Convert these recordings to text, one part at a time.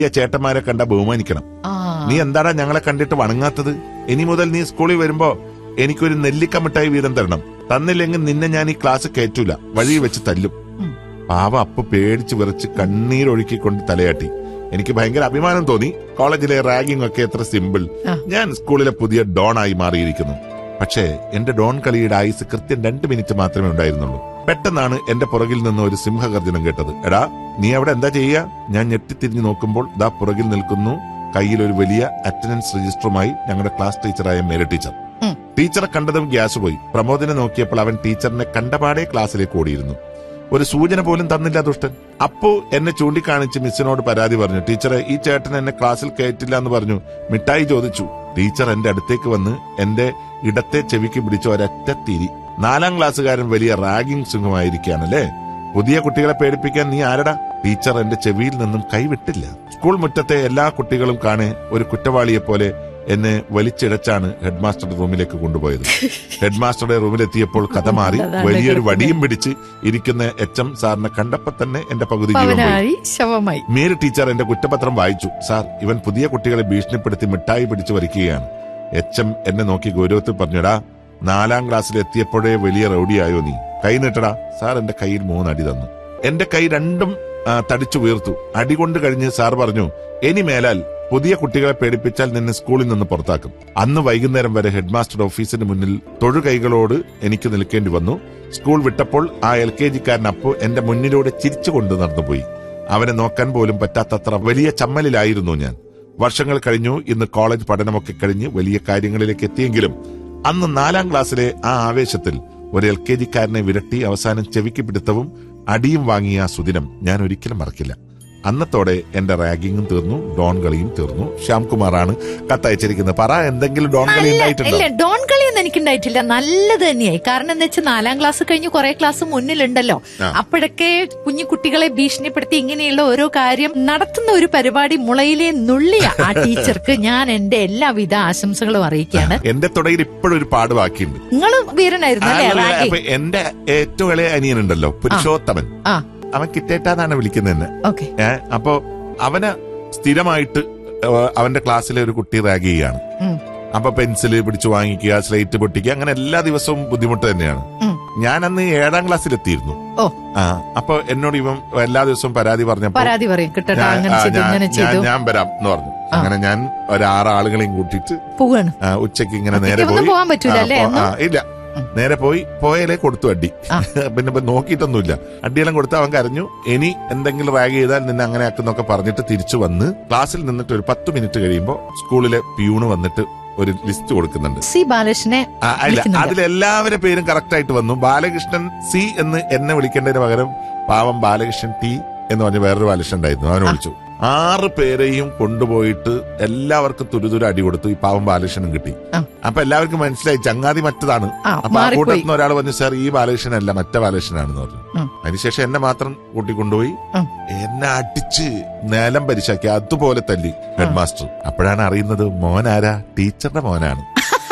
ഈ ചേട്ടന്മാരെ കണ്ട ബഹുമാനിക്കണം ആ നീ എന്താടാ ഞങ്ങളെ കണ്ടിട്ട് വണങ്ങാത്തത് ഇനി മുതൽ നീ സ്കൂളിൽ വരുമ്പോ എനിക്കൊരു നെല്ലിക്ക മിഠായി വീതം തരണം തന്നില്ലെങ്കിൽ നിന്നെ ഞാൻ ഈ ക്ലാസ് കയറ്റൂല വഴി വെച്ച് തല്ലും ഉം. പാവ അപ്പ് പേടിച്ച് വിറച്ച് കണ്ണീരൊഴുക്കിക്കൊണ്ട് തലയാട്ടി എനിക്ക് ഭയങ്കര അഭിമാനം തോന്നി കോളേജിലെ റാഗിംഗ് ഒക്കെ എത്ര സിമ്പിൾ ആ. ഞാൻ സ്കൂളിലെ പുതിയ ഡോൺ ആയി മാറിയിരിക്കുന്നു പക്ഷേ എന്റെ ഡോൺ കളിയുടെ ആയുസ് കൃത്യം രണ്ട് മിനിറ്റ് മാത്രമേ ഉണ്ടായിരുന്നുള്ളൂ പെട്ടെന്നാണ് എന്റെ പുറകിൽ നിന്ന് ഒരു സിംഹഗർജനം കേട്ടത് എടാ നീ അവിടെ എന്താ ചെയ്യുക ഞാൻ ഞെട്ടിത്തിരിഞ്ഞു നോക്കുമ്പോൾ ദാ പുറകിൽ നിൽക്കുന്നു കയ്യിൽ ഒരു വലിയ അറ്റൻഡൻസ് രജിസ്റ്ററുമായി ഞങ്ങളുടെ ക്ലാസ് ടീച്ചറായ മേര ടീച്ചർ ഉം. ടീച്ചറെ കണ്ടതും ഗ്യാസ് പോയി പ്രമോദിനെ നോക്കിയപ്പോൾ അവൻ ടീച്ചറിനെ കണ്ടപാടെ ക്ലാസ്സിലേക്ക് ഓടിയിരുന്നു ഒരു സൂചന പോലും തന്നില്ല ദുഷ്ടൻ അപ്പു എന്നെ ചൂണ്ടിക്കാണിച്ച് മിസ്സിനോട് പരാതി പറഞ്ഞു ടീച്ചറെ ഈ ചേട്ടൻ എന്നെ ക്ലാസ്സിൽ കയറ്റില്ല എന്ന് പറഞ്ഞു മിഠായി ചോദിച്ചു ടീച്ചർ എന്റെ അടുത്തേക്ക് വന്ന് എന്റെ ഇടത്തെ ചെവിക്ക് പിടിച്ച ഒരൊറ്റ തിരി നാലാം ക്ലാസ്സുകാരൻ വലിയ റാഗിംഗ് സിംഹമായിരിക്കുകയാണല്ലേ പുതിയ കുട്ടികളെ പേടിപ്പിക്കാൻ നീ ആരടാ ടീച്ചർ എന്റെ ചെവിയിൽ നിന്നും കൈവിട്ടില്ല സ്കൂൾ മുറ്റത്തെ എല്ലാ കുട്ടികളും കാണെ ഒരു കുറ്റവാളിയെ പോലെ എന്നെ വലിച്ചിഴച്ചാണ് ഹെഡ് മാസ്റ്ററുടെ റൂമിലേക്ക് കൊണ്ടുപോയത് ഹെഡ് മാസ്റ്ററുടെ റൂമിലെത്തിയപ്പോൾ കഥ മാറി അതാണ് വലിയൊരു കേൾക്കുന്നത്. വടിയും പിടിച്ച് ഇരിക്കുന്ന എച്ച് എം സാറിനെ കണ്ടപ്പോ തന്നെ എന്റെ പകുതി ജീവൻ പോയി പവനായി ശവമായി മേരി ടീച്ചർ എന്റെ കുറ്റപത്രം വായിച്ചു സാർ ഇവൻ പുതിയ കുട്ടികളെ ഭീഷണിപ്പെടുത്തി മിഠായി പിടിച്ചു വരിക്കുകയാണ് എച്ച് എം എന്നെ നോക്കി ഗൗരവത്തിൽ പറഞ്ഞടാ നാലാം ക്ലാസ്സിൽ എത്തിയപ്പോഴേ വലിയ റൗഡിയായോ നീ കൈ നീട്ടടാ സാർ എന്റെ കയ്യിൽ മൂന്നടി തന്നു എന്റെ കൈ രണ്ടും ആ, തടിച്ചു വീർത്തു അടി കൊണ്ട് കഴിഞ്ഞ് സാർ പറഞ്ഞു ഇനി മേലാൽ പുതിയ കുട്ടികളെ പേടിപ്പിച്ചാൽ നിന്നെ സ്കൂളിൽ നിന്ന് പുറത്താക്കും അന്ന് വൈകുന്നേരം വരെ ഹെഡ് മാസ്റ്റർ ഓഫീസിന് മുന്നിൽ തൊഴുകൈകളോട് എനിക്ക് നിൽക്കേണ്ടി വന്നു സ്കൂൾ വിട്ടപ്പോൾ ആ എൽ കെ ജിക്കാരൻ അപ്പോ എന്റെ മുന്നിലൂടെ ചിരിച്ചുകൊണ്ട് നടന്നുപോയി അവനെ നോക്കാൻ പോലും പറ്റാത്തത്ര വലിയ ചമ്മലിലായിരുന്നു ഞാൻ വർഷങ്ങൾ കഴിഞ്ഞു ഇന്ന് കോളേജ് പഠനമൊക്കെ കഴിഞ്ഞ് വലിയ കാര്യങ്ങളിലേക്ക് എത്തിയെങ്കിലും അന്ന് നാലാം ക്ലാസ്സിലെ ആ ആവേശത്തിൽ ഒരു എൽ കെ ജിക്കാരനെ വിരട്ടി അവസാനം ചെവിക്ക് പിടുത്തവും അടിയും വാങ്ങിയ ആ സുദിനം ഞാൻ ഒരിക്കലും മറക്കില്ല അന്നത്തോടെ എന്റെ റാഗിങ്ങും തീർന്നു ഡോൺ കളിയും തീർന്നു ശ്യാംകുമാറാണ് കത്തയച്ചിരിക്കുന്നത് പറ എന്തെങ്കിലും ഡോൺ കളി ഉണ്ടായിട്ടുണ്ടോ ഇല്ല ഡോൺ കളിയൊന്നും എനിക്കുണ്ടായിട്ടില്ല നല്ലത് തന്നെയായി കാരണം എന്താ വെച്ചാൽ നാലാം ക്ലാസ് കഴിഞ്ഞ് കുറെ ക്ലാസ് മുന്നിലുണ്ടല്ലോ ആ. അപ്പോഴൊക്കെ കുഞ്ഞു കുട്ടികളെ ഭീഷണിപ്പെടുത്തി ഇങ്ങനെയുള്ള ഓരോ കാര്യം നടത്തുന്ന ഒരു പരിപാടി മുളയിലെ നുള്ളിയ ആ ടീച്ചർക്ക് ഞാൻ എന്റെ എല്ലാവിധ ആശംസകളും അറിയിക്കുകയാണ് എന്റെ തുടയിൽ ഇപ്പോഴും ഒരു പാട് ബാക്കിയുണ്ട് നിങ്ങൾ വീരനായിരുന്നു അല്ലേ അല്ല, റാഗി അപ്പൊ എന്റെ ഏറ്റവും ഇളയ അനിയനുണ്ടല്ലോ പുരുഷോത്തമൻ ആ അവൻ കിറ്റേറ്റാന്നാണ് വിളിക്കുന്നത് എന്നെ ഓക്കെ ഏ അപ്പോ അവന് സ്ഥിരമായിട്ട് ഏഹ്, അവന്റെ ക്ലാസ്സിലെ ഒരു കുട്ടി റാഗ് ചെയ്യാണ് അപ്പൊ പെൻസില് പിടിച്ചു വാങ്ങിക്കുക സ്ലേറ്റ് പൊട്ടിക്കുക അങ്ങനെ എല്ലാ ദിവസവും ബുദ്ധിമുട്ട് തന്നെയാണ് ഞാൻ അന്ന് ഏഴാം ക്ലാസ്സിലെത്തിയിരുന്നു ഓ ആ അപ്പൊ എന്നോട് ഇവൻ എല്ലാ ദിവസവും പരാതി പറഞ്ഞപ്പോ പരാതി പറയും കിട്ടട്ടെ ഞാൻ- അങ്ങനെ ആ, ചെയ്തു ഞാൻ- ഇങ്ങനെ ഞാൻ- ചെയ്തു ഞാൻ വരാം എന്ന് പറഞ്ഞു അങ്ങനെ ഞാൻ ഒരു ആറ് ആളുകളെയും കൂട്ടിയിട്ട് പോവാണ് ആ, ഉച്ചയ്ക്ക് ഇങ്ങനെ നേരെ ഒറ്റയ്ക്കൊന്നും പോയി പോകാൻ പറ്റൂല ആ, അല്ലേ, പോ- ഒന്നും? ആ, ഇല്ല നേരെ പോയി പോയാലേ കൊടുത്തു അടി ആ. പിന്നെ ഇപ്പൊ നോക്കിയിട്ടൊന്നുമില്ല അടിയെല്ലാം കൊടുത്ത് അവൻ കരഞ്ഞു ഇനി എന്തെങ്കിലും റാഗ് ചെയ്താൽ നിന്നെ അങ്ങനെ ആക്കുന്നൊക്കെ പറഞ്ഞിട്ട് തിരിച്ചു വന്ന് ക്ലാസ്സിൽ നിന്നിട്ട് ഒരു പത്ത് മിനിറ്റ് കഴിയുമ്പോൾ സ്കൂളിലെ പ്യൂണ് വന്നിട്ട് ഒരു ലിസ്റ്റ് കൊടുക്കുന്നുണ്ട് സി ബാലകൃഷ്ണനെ ആ, അല്ല വിളിക്കുന്നുണ്ട്. അതിലെല്ലാവരുടെ പേരും കറക്റ്റ് ആയിട്ട് വന്നു ബാലകൃഷ്ണൻ സി എന്ന് എന്നെ വിളിക്കേണ്ടതിന് പകരം പാവം ബാലകൃഷ്ണൻ ടി എന്ന് പറഞ്ഞ വേറൊരു ബാലകൃഷ്ണൻ ഉണ്ടായിരുന്നു അവനെ വിളിച്ചു ആറ് പേരെയും കൊണ്ടുപോയിട്ട് എല്ലാവർക്കും തുരുതുര അടി കൊടുത്തു ഈ പാവം ബാലകൃഷ്ണനും കിട്ടി ആ. അപ്പൊ എല്ലാവർക്കും മനസ്സിലായി ചങ്ങാതി മറ്റതാണ് ആ, അപ്പൊ ആ മാറിപ്പോയി. കൂട്ടത്തിൽ നിന്ന് ഒരാൾ പറഞ്ഞു സാർ ഈ ബാലകൃഷ്ണൻ അല്ല മറ്റേ ബാലകൃഷ്ണനാണെന്ന് പറഞ്ഞു ഉം. അതിനുശേഷം എന്നെ മാത്രം കൂട്ടിക്കൊണ്ടുപോയി ഉം. എന്നെ അടിച്ച് നേലം പരിശാക്കി അതുപോലെ തല്ലി ഹെഡ് മാസ്റ്റർ അപ്പോഴാണ് അറിയുന്നത് മോനാരാ ടീച്ചറുടെ മോനാണ്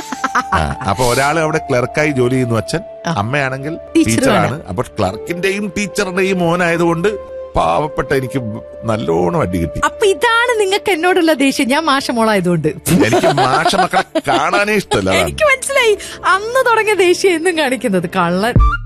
ആ, അപ്പൊ ഒരാൾ അവിടെ ക്ലർക്കായി ജോലി ചെയ്യുന്നു അച്ഛൻ ആ. അമ്മയാണെങ്കിൽ ടീച്ചറുമാണ്. ടീച്ചറാണ് അപ്പൊ ക്ലർക്കിന്റെയും ടീച്ചറുടെയും മോനായതുകൊണ്ട് പാവപ്പെട്ട എനിക്ക് നല്ലോണം അടി കിട്ടി അപ്പൊ ഇതാണ് നിങ്ങൾക്ക് എന്നോടുള്ള ദേഷ്യം ഞാൻ മാഷമോളായതുകൊണ്ട് എനിക്ക് മാഷ മക്കളെ കാണാനേ ഇഷ്ടമല്ല അതാണ് എനിക്ക് മനസ്സിലായി അന്ന് തുടങ്ങിയ ദേഷ്യം എന്നും കാണിക്കുന്നത് കള്ളൻ